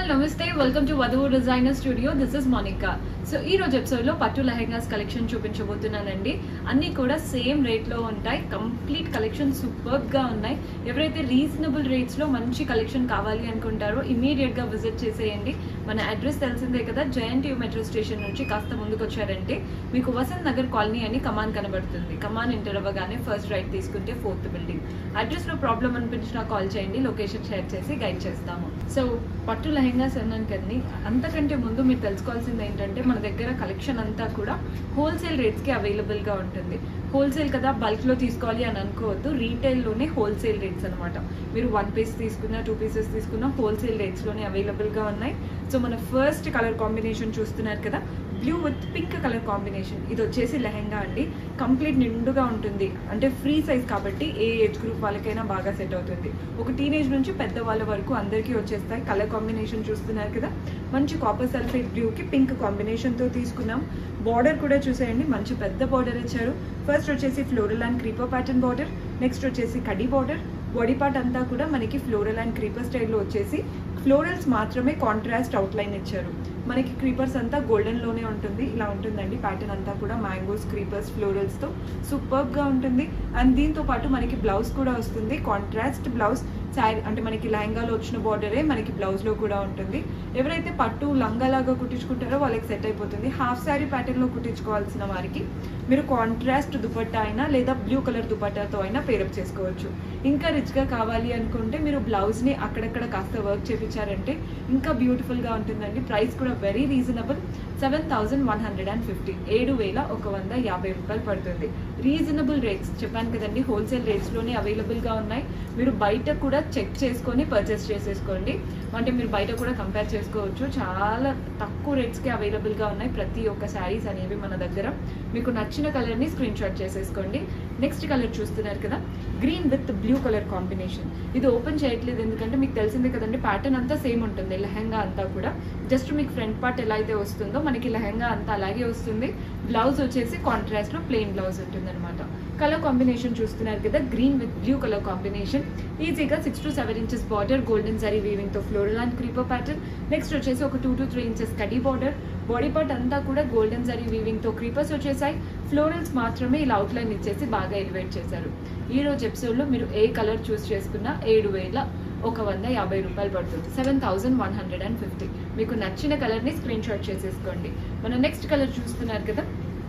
all నమస్తే welcome to Vadhuvu designer studio this is Monika so ఈ రోజు ఎపిసోడ్ లో పట్టు లెహెంగాస్ కలెక్షన్ చూపించబోతున్నానండి అన్ని కూడా సేమ్ రేట్ లో ఉంటాయి కంప్లీట్ కలెక్షన్ సూపర్బ్ గా ఉన్నాయి ఎవరైతే రీజనబుల్ రేట్స్ లో మంచి కలెక్షన్ కావాలి అనుకుంటారో ఇమీడియట్ గా విజిట్ చేసేయండి మన అడ్రస్ తెలిసిందే కదా జయంట్ యూ మెట్రో స్టేషన్ నుంచి కాస్త ముందుకు వచ్చారంటే మీకు వసంత్ నగర్ కాలనీ అని కమాన్ కనబడుతుంది కమాన్ ఎంటర్ అవ్వగానే ఫస్ట్ రైట్ తీసుకుంటే ఫోర్త్ బిల్డింగ్ అడ్రస్ లో ప్రాబ్లం అనిపించినా కాల్ చేయండి లొకేషన్ షేర్ చేసి గైడ్ చేస్తాము సో పట్టు లెహెంగాస్ అన్నాను కదండి అంతకంటే ముందు మీరు తెలుసుకోవాల్సింది ఏంటంటే మన దగ్గర కలెక్షన్ అంతా కూడా హోల్సేల్ రేట్స్కి అవైలబుల్గా ఉంటుంది హోల్సేల్ కదా బల్క్లో తీసుకోవాలి అని అనుకోవద్దు రీటైల్లోనే హోల్సేల్ రేట్స్ అనమాట మీరు వన్ పీస్ తీసుకున్నా టూ పీసెస్ తీసుకున్నా హోల్సేల్ రేట్స్లోనే అవైలబుల్గా ఉన్నాయి సో మన ఫస్ట్ కలర్ కాంబినేషన్ చూస్తున్నారు కదా blue with pink colour combination ఇది వచ్చేసి లెహెంగా అండి కంప్లీట్ నిండుగా ఉంటుంది అంటే ఫ్రీ సైజ్ కాబట్టి ఏ ఏజ్ గ్రూప్ వాళ్ళకైనా బాగా సెట్ అవుతుంది ఒక టీనేజ్ నుంచి పెద్ద వాళ్ళ వరకు అందరికీ వచ్చేస్తాయి కలర్ కాంబినేషన్ చూస్తున్నారు కదా మంచి కాపర్ సల్ఫేట్ బ్లూకి పింక్ కాంబినేషన్తో తీసుకున్నాం బార్డర్ కూడా చూసేయండి మంచి పెద్ద బార్డర్ ఇచ్చారు ఫస్ట్ వచ్చేసి floral and creeper pattern border next వచ్చేసి కడి బార్డర్ బాడీ పార్ట్ అంతా కూడా మనకి ఫ్లోరల్ అండ్ క్రీపర్ స్టైల్లో వచ్చేసి ఫ్లోరల్స్ మాత్రమే కాంట్రాస్ట్ అవుట్లైన్ ఇచ్చారు మనకి క్రీపర్స్ అంతా గోల్డెన్లోనే ఉంటుంది ఇలా ఉంటుందండి ప్యాటర్న్ అంతా కూడా మ్యాంగోస్ క్రీపర్స్ ఫ్లోరల్స్తో సూపర్గా ఉంటుంది అండ్ దీంతో పాటు మనకి బ్లౌజ్ కూడా వస్తుంది కాంట్రాస్ట్ బ్లౌజ్ శారీ అంటే మనకి లెహంగాలో వచ్చిన బార్డరే మనకి బ్లౌజ్లో కూడా ఉంటుంది ఎవరైతే పట్టు లంగాలాగా కుట్టించుకుంటారో వాళ్ళకి సెట్ అయిపోతుంది హాఫ్ శారీ ప్యాటర్న్లో కుట్టించుకోవాల్సిన వారికి మీరు కాంట్రాస్ట్ దుపట్టా అయినా లేదా బ్లూ కలర్ దుపట్టాతో అయినా పేరప్ చేసుకోవచ్చు ఇంకా రిచ్గా కావాలి అనుకుంటే మీరు బ్లౌజ్ని అక్కడక్కడ కాస్త వర్క్ చేపించారంటే ఇంకా బ్యూటిఫుల్గా ఉంటుందండి ప్రైస్ కూడా very reasonable seven thousand one hundred and fifty ఏడు వేల ఒక వంద యాభై రూపాయలు పడుతుంది రీజనబుల్ రేట్స్ చెప్పాను కదండి హోల్సేల్ రేట్స్లోనే అవైలబుల్గా ఉన్నాయి మీరు బయట కూడా చెక్ చేసుకొని పర్చేస్ చేసేసుకోండి అంటే మీరు బయట కూడా కంపేర్ చేసుకోవచ్చు చాలా తక్కువ రేట్స్కి అవైలబుల్గా ఉన్నాయి ప్రతి ఒక్క శారీస్ అనేవి మన దగ్గర మీకు నచ్చిన కలర్ని స్క్రీన్ షాట్ చేసేసుకోండి నెక్స్ట్ కలర్ చూస్తున్నారు కదా green with blue colour combination ఇది ఓపెన్ చేయట్లేదు ఎందుకంటే మీకు తెలిసిందే కదండి ప్యాటర్న్ అంతా సేమ్ ఉంటుంది లెహంగా అంతా కూడా జస్ట్ మీకు ఫ్రంట్ పార్ట్ ఎలా అయితే వస్తుందో మనకి లెహంగా అంతా అలాగే వస్తుంది బ్లౌజ్ వచ్చేసి కాంట్రాస్ట్లో ప్లెయిన్ బ్లౌజ్ ఉంటుంది అనమాట కలర్ కాంబినేషన్ చూస్తున్నారు కదా green with blue colour combination ఈజీగా six to seven inches border golden zari వీవింగ్తో floral and creeper pattern next వచ్చేసి ఒక టూ టు త్రీ ఇంచెస్ కడీ బార్డర్ బాడీ పార్ట్ అంతా కూడా గోల్డెన్ జరీ వీవింగ్తో క్రీపర్స్ వచ్చేసాయి ఫ్లోరల్స్ మాత్రమే ఇలా అవుట్లైన్ ఇచ్చేసి బాగా ఎలివేట్ చేశారు ఈ రోజు ఎపిసోడ్లో మీరు ఏ కలర్ చూస్ చేసుకున్నా ఏడు వేల ఒక వంద యాభై రూపాయలు పడుతుంది seven thousand one hundred and fifty మీకు నచ్చిన కలర్ని స్క్రీన్ షాట్ చేసేసుకోండి మనం నెక్స్ట్ కలర్ చూస్తున్నారు కదా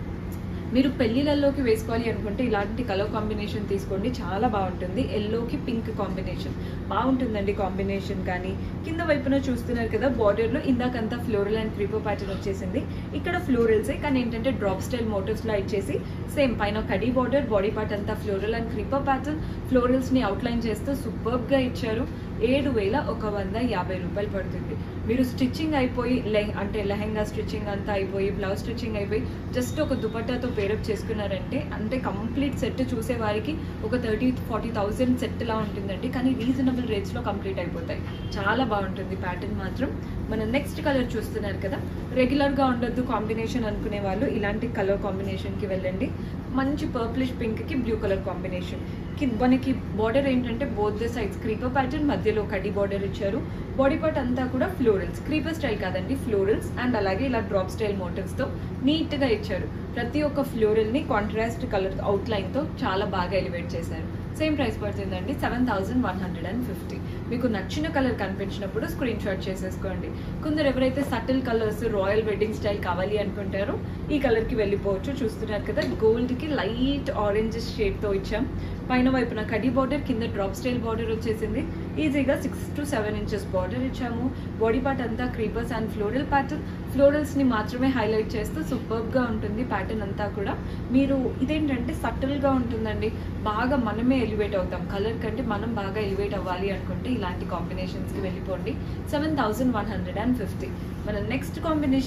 మీరు పెళ్లిళ్ళల్లోకి వేసుకోవాలి అనుకుంటే ఇలాంటి కలర్ కాంబినేషన్ తీసుకోండి చాలా బాగుంటుంది ఎల్లోకి పింక్ కాంబినేషన్ బాగుంటుందండి కాంబినేషన్ కానీ కింద వైపున చూస్తున్నారు కదా బార్డర్లో ఇందాకంతా ఫ్లోరల్ అండ్ క్రీపో ప్యాటర్న్ వచ్చేసింది ఇక్కడ ఫ్లోరల్సే కానీ ఏంటంటే డ్రాప్ స్టైల్ మోటివ్స్లో ఇచ్చేసి సేమ్ పైన కడీ బార్డర్ బాడీ పార్ట్ అంతా ఫ్లోరల్ అండ్ క్రీపో ప్యాటర్న్ ఫ్లోరల్స్ని అవుట్లైన్ చేస్తూ సూపర్గా ఇచ్చారు ఏడు వేల ఒక వంద యాభై రూపాయలు పడుతుంది మీరు స్టిచ్చింగ్ అయిపోయి లెహ అంటే లెహంగా స్టిచ్చింగ్ అంతా అయిపోయి బ్లౌజ్ స్టిచ్చింగ్ అయిపోయి జస్ట్ ఒక దుపట్టాతో పేరప్ చేసుకున్నారంటే అంటే కంప్లీట్ సెట్ చూసే వారికి ఒక థర్టీ ఫార్టీ థౌజండ్ సెట్లా ఉంటుందండి కానీ రీజనబుల్ రేట్స్లో కంప్లీట్ అయిపోతాయి చాలా బాగుంటుంది ప్యాటర్న్ మాత్రం మన నెక్స్ట్ కలర్ చూస్తున్నారు కదా రెగ్యులర్గా ఉండొద్దు కాంబినేషన్ అనుకునే వాళ్ళు ఇలాంటి కలర్ కాంబినేషన్కి వెళ్ళండి మంచి పర్ప్లిష్ పింక్కి బ్లూ కలర్ కాంబినేషన్ మనకి బార్డర్ ఏంటంటే both the sides creeper pattern మధ్యలో కడి బార్డర్ ఇచ్చారు బాడీ పార్ట్ అంతా కూడా ఫ్లోరల్స్ క్రీపర్ స్టైల్ కాదండి ఫ్లోరల్స్ అండ్ అలాగే ఇలా డ్రాప్ స్టైల్ మోటివ్స్తో నీట్గా ఇచ్చారు ప్రతి ఒక్క ఫ్లోరల్ని కాంట్రాస్ట్ కలర్ అవుట్లైన్తో చాలా బాగా ఎలివేట్ చేశారు సేమ్ ప్రైస్ పడుతుందండి seven thousand one hundred and fifty మీకు నచ్చిన కలర్ కనిపించినప్పుడు స్క్రీన్ షాట్ చేసేసుకోండి కొందరు ఎవరైతే subtle colours royal wedding style కావాలి అనుకుంటారో ఈ కలర్కి వెళ్ళిపోవచ్చు చూస్తున్నారు కదా గోల్డ్కి లైట్ ఆరెంజ్ షేడ్తో ఇచ్చాం పైన వైపున కడి బార్డర్ కింద డ్రాప్ స్టైల్ బార్డర్ వచ్చేసింది ఈజీగా six to seven inches border ఇచ్చాము బాడీ పార్ట్ అంతా క్రీపర్స్ అండ్ ఫ్లోరల్ ప్యాటర్న్ ఫ్లోరల్స్ని మాత్రమే హైలైట్ చేస్తూ సూపర్గా ఉంటుంది ప్యాటర్న్ అంతా కూడా మీరు ఇదేంటంటే సటిల్గా ఉంటుందండి బాగా మనమే ఎలివేట్ అవుతాం కలర్ కంటే మనం బాగా ఎలివేట్ అవ్వాలి అనుకుంటే ఇలాంటి కాంబినేషన్స్కి వెళ్ళిపోండి seven thousand one hundred and fifty మన నెక్స్ట్ కాంబినేషన్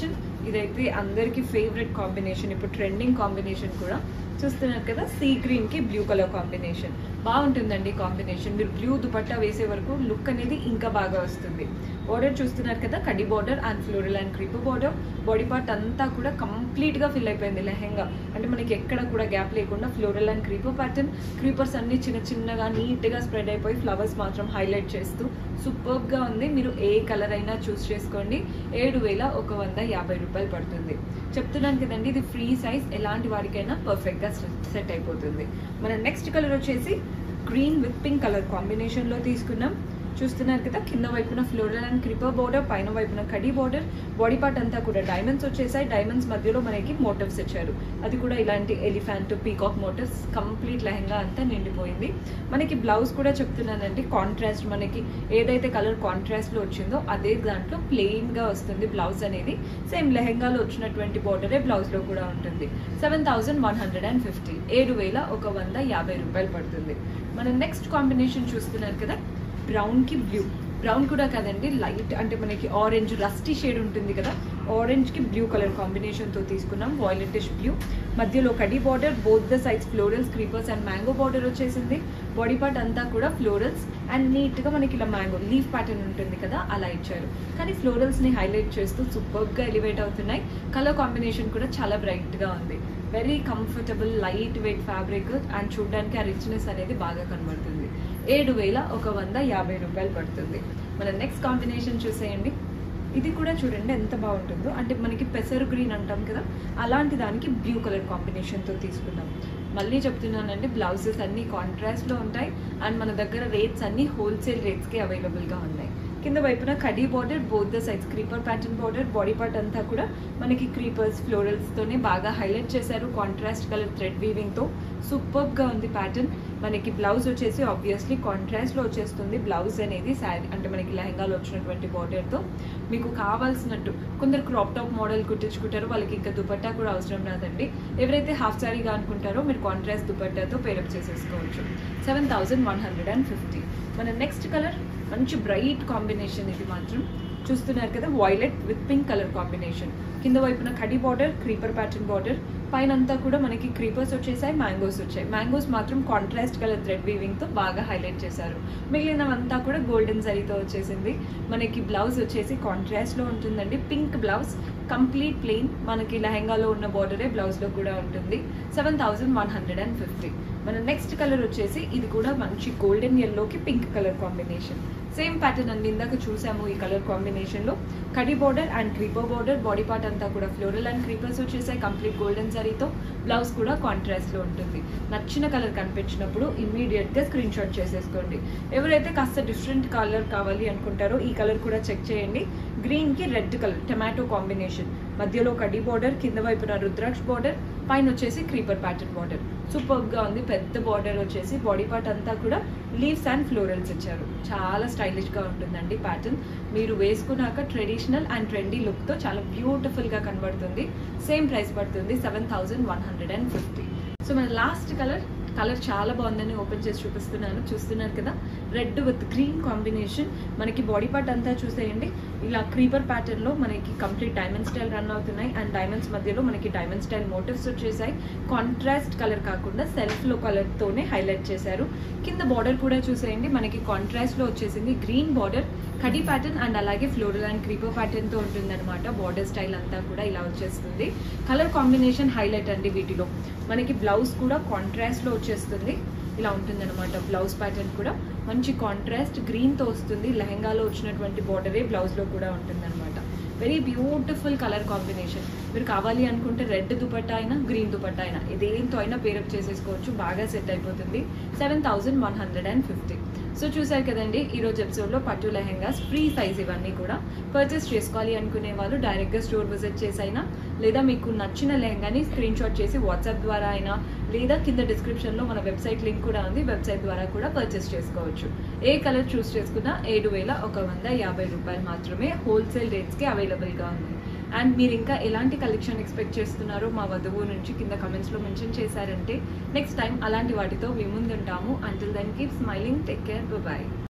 ఇదైతే అందరికీ ఫేవరెట్ కాంబినేషన్ ఇప్పుడు ట్రెండింగ్ కాంబినేషన్ కూడా చూస్తున్నారు కదా సీ గ్రీన్ కి బ్లూ కలర్ కాంబినేషన్ బాగుంటుందండి కాంబినేషన్ మీరు బ్లూ దుపట్టా వేసే వరకు లుక్ అనేది ఇంకా బాగా వస్తుంది బార్డర్ చూస్తున్నారు కదా కడి border and floral and creeper border body part అంతా కూడా కంప్లీట్ గా ఫిల్ అయిపోయింది లెహెంగా అంటే మనకి ఎక్కడ కూడా గ్యాప్ లేకుండా floral and creeper pattern creepers అన్ని చిన్న చిన్నగా నీట్ గా స్ప్రెడ్ అయిపోయి ఫ్లవర్స్ మాత్రం హైలైట్ చేస్తూ సూపర్బ్ గా ఉంది మీరు ఏ కలర్ అయినా చూస్ చేసుకోండి ఏడు వేల ఒక వంద యాభై రూపాయలు పడుతుంది చెప్తున్నాను కదండి ఇది ఫ్రీ సైజ్ ఎలాంటి వారికైనా పర్ఫెక్ట్ గా సెట్ అయిపోతుంది మన నెక్స్ట్ కలర్ వచ్చేసి green with pink colour combination లో తీసుకున్నాం చూస్తున్నారు కదా కింద వైపున ఫ్లోరల్ అండ్ క్రిపర్ బోర్డర్ పైన వైపున కడి బోర్డర్ బాడీ పార్ట్ అంతా కూడా డైమండ్స్ వచ్చేసాయి డైమండ్స్ మధ్యలో మనకి మోటివ్స్ ఇచ్చారు అది కూడా ఇలాంటి elephant peacock motifs complete lehenga అంతా నిండిపోయింది మనకి బ్లౌజ్ కూడా చెప్తున్నానండి కాంట్రాస్ట్ మనకి ఏదైతే కలర్ కాంట్రాస్ట్ లో వచ్చిందో అదే దాంట్లో ప్లెయిన్ గా వస్తుంది బ్లౌజ్ అనేది సేమ్ లెహంగాలో వచ్చినటువంటి బోర్డరే బ్లౌజ్ లో కూడా ఉంటుంది seven thousand one hundred and fifty ఏడు వేల ఒక వంద యాభై రూపాయలు పడుతుంది మనం నెక్స్ట్ కాంబినేషన్ చూస్తున్నారు కదా బ్రౌన్ కి బ్లూ బ్రౌన్ కూడా కాదండి లైట్ అంటే మనకి ఆరెంజ్ రస్టీ షేడ్ ఉంటుంది కదా ఆరెంజ్ కి బ్లూ కలర్ కాంబినేషన్ తో తీసుకున్నాం వాయిలెటిష్ బ్లూ మధ్యలో కడి border both the sides florals creepers and mango border వచ్చేసింది బాడీ పార్ట్ అంతా కూడా ఫ్లోరల్స్ అండ్ నీట్ గా మనకి ఇలా మ్యాంగో లీఫ్ ప్యాటర్న్ ఉంటుంది కదా అలా ఇచ్చారు కానీ ఫ్లోరల్స్ ని హైలైట్ చేస్తూ సూపర్ గా ఎలివేట్ అవుతున్నాయి కలర్ కాంబినేషన్ కూడా చాలా బ్రైట్ గా ఉంది very comfortable light weight fabric and చూడడానికి ఆ రిచ్నెస్ అనేది బాగా కనబడుతుంది ఏడు వేల ఒక వంద యాభై రూపాయలు పడుతుంది మన నెక్స్ట్ కాంబినేషన్ చూసేయండి ఇది కూడా చూడండి ఎంత బాగుంటుందో అంటే మనకి పెసరు గ్రీన్ అంటాం కదా అలాంటి దానికి బ్లూ కలర్ కాంబినేషన్తో తీసుకున్నాం మళ్ళీ చెప్తున్నానండి బ్లౌజెస్ అన్ని కాంట్రాస్ట్లో ఉంటాయి అండ్ మన దగ్గర రేట్స్ అన్ని హోల్సేల్ రేట్స్కి అవైలబుల్గా ఉన్నాయి కింద వైపున కడీ border both the sides creeper pattern border body part అంతా కూడా మనకి క్రీపర్స్ ఫ్లోరల్స్తోనే బాగా హైలైట్ చేశారు కాంట్రాస్ట్ కలర్ థ్రెడ్ వీవింగ్తో సూపర్గా ఉంది ప్యాటర్న్ మనకి బ్లౌజ్ వచ్చేసి ఆబ్వియస్లీ కాంట్రాస్ట్లో వచ్చేస్తుంది బ్లౌజ్ అనేది శారీ అంటే మనకి లెహంగాలో వచ్చినటువంటి బార్డర్తో మీకు కావాల్సినట్టు కొందరు క్రాప్ టాప్ మోడల్ కుట్టించుకుంటారో వాళ్ళకి ఇంకా దుపట్టా కూడా అవసరం రాదండి ఎవరైతే హాఫ్ శారీగా అనుకుంటారో మీరు కాంట్రాస్ట్ దుపట్టాతో పేరప్ చేసేసుకోవచ్చు seven thousand one hundred and fifty మన నెక్స్ట్ కలర్ మంచి బ్రైట్ కాంబినేషన్ ఇది మాత్రం చూస్తున్నారు కదా violet with pink colour combination కింద వైపున కడి బార్డర్ క్రీపర్ ప్యాటర్న్ బార్డర్ పైన అంతా కూడా మనకి క్రీపర్స్ వచ్చేసాయి మ్యాంగోస్ వచ్చాయి మ్యాంగోస్ మాత్రం కాంట్రాస్ట్ కలర్ థ్రెడ్ వీవింగ్ తో బాగా హైలైట్ చేశారు మిగిలినవంతా కూడా గోల్డెన్ జరీతో వచ్చేసింది మనకి బ్లౌజ్ వచ్చేసి కాంట్రాస్ట్ లో ఉంటుందండి పింక్ బ్లౌజ్ కంప్లీట్ ప్లెయిన్ మనకి లెహంగాలో ఉన్న బార్డరే బ్లౌజ్ లో కూడా ఉంటుంది seven thousand one hundred and fifty మన నెక్స్ట్ కలర్ వచ్చేసి ఇది కూడా మంచి గోల్డెన్ ఎల్లోకి pink colour combination same pattern అండి ఇందాక చూసాము ఈ కలర్ కాంబినేషన్ లో కడి border and creeper border body part అంతా కూడా ఫ్లోరల్ అండ్ క్రీపర్స్ వచ్చేసాయి కంప్లీట్ గోల్డెన్ జరీతో బ్లౌజ్ కూడా కాంట్రాస్ట్ లో ఉంటుంది నచ్చిన కలర్ కనిపించినప్పుడు ఇమ్మీడియట్ గా స్క్రీన్ షాట్ చేసేసుకోండి ఎవరైతే కాస్త డిఫరెంట్ కలర్ కావాలి అనుకుంటారో ఈ కలర్ కూడా చెక్ చేయండి గ్రీన్ కి రెడ్ కలర్ టమాటో కాంబినేషన్ మధ్యలో కడి బార్డర్ కింద వైపున రుద్రాక్ష బార్డర్ పైన వచ్చేసి క్రీపర్ ప్యాటర్న్ బార్డర్ సూపర్ గా ఉంది పెద్ద బార్డర్ వచ్చేసి బాడీ పార్ట్ అంతా కూడా లీవ్స్ అండ్ ఫ్లోరల్స్ ఇచ్చారు చాలా స్టైలిష్ గా ఉంటుందండి ప్యాటర్న్ మీరు వేసుకున్నాక ట్రెడిషనల్ అండ్ ట్రెండీ లుక్ తో చాలా బ్యూటిఫుల్ గా కనబడుతుంది సేమ్ ప్రైస్ పడుతుంది seven thousand one hundred and fifty so మన లాస్ట్ కలర్ కలర్ చాలా బాగుందని ఓపెన్ చేసి చూపిస్తున్నాను చూస్తున్నారు కదా రెడ్ విత్ గ్రీన్ కాంబినేషన్ మనకి బాడీ పార్ట్ అంతా చూసేయండి ఇలా క్రీపర్ ప్యాటర్న్ లో మనకి కంప్లీట్ డైమండ్ స్టైల్ రన్ అవుతున్నాయి అండ్ డైమండ్స్ మధ్యలో మనకి డైమండ్ స్టైల్ మోటివ్స్ వచ్చేసాయి కాంట్రాస్ట్ కలర్ కాకుండా సెల్ఫ్ లో కలర్ తోనే హైలైట్ చేశారు కింద బార్డర్ కూడా చూసేయండి మనకి కాంట్రాస్ట్ లో వచ్చేసింది గ్రీన్ బార్డర్ కడి ప్యాటర్న్ అండ్ అలాగే ఫ్లోరల్ అండ్ క్రీపర్ ప్యాటర్న్ తో ఉంటుంది అనమాట బార్డర్ స్టైల్ అంతా కూడా ఇలా వచ్చేస్తుంది కలర్ కాంబినేషన్ హైలైట్ అండి వీటిలో మనకి బ్లౌజ్ కూడా కాంట్రాస్ట్ లో వచ్చేస్తుంది ఇలా ఉంటుంది అనమాట బ్లౌజ్ ప్యాటర్న్ కూడా మంచి కాంట్రాస్ట్ గ్రీన్ తో వస్తుంది లెహంగాలో వచ్చినటువంటి బార్డరే బ్లౌజ్ లో కూడా ఉంటుంది అనమాట వెరీ బ్యూటిఫుల్ కలర్ కాంబినేషన్ మీరు కావాలి అనుకుంటే రెడ్ దుపట్టా అయినా గ్రీన్ దుపట్టా అయినా దేంతో అయినా పేరప్ చేసేసుకోవచ్చు బాగా సెట్ అయిపోతుంది seven thousand one hundred and fifty so చూసారు కదండి ఈ రోజు ఎపిసోడ్ లో పట్టు లెహెంగాస్ ఫ్రీ సైజ్ ఇవన్నీ కూడా పర్చేస్ చేసుకోవాలి అనుకునే వాళ్ళు డైరెక్ట్ గా స్టోర్ విజిట్ చేసైనా లేదా మీకు నచ్చిన లెహంగాని స్క్రీన్ షాట్ చేసి వాట్సాప్ ద్వారా అయినా లేదా కింద డిస్క్రిప్షన్ లో మన వెబ్సైట్ లింక్ కూడా ఉంది వెబ్సైట్ ద్వారా కూడా పర్చేస్ చేసుకోవచ్చు ఏ కలర్ చూస్ చేసుకున్నా ఏడు వేల ఒక వంద యాభై రూపాయలు మాత్రమే హోల్సేల్ రేట్స్ కి అవైలబుల్ గా ఉంది అండ్ మీరు ఇంకా ఎలాంటి కలెక్షన్ ఎక్స్పెక్ట్ చేస్తున్నారో మా వధువు నుంచి కింద కమెంట్స్ లో మెన్షన్ చేశారంటే నెక్స్ట్ టైం అలాంటి వాటితో మీ ముందుంటాము until then keep smiling take care bye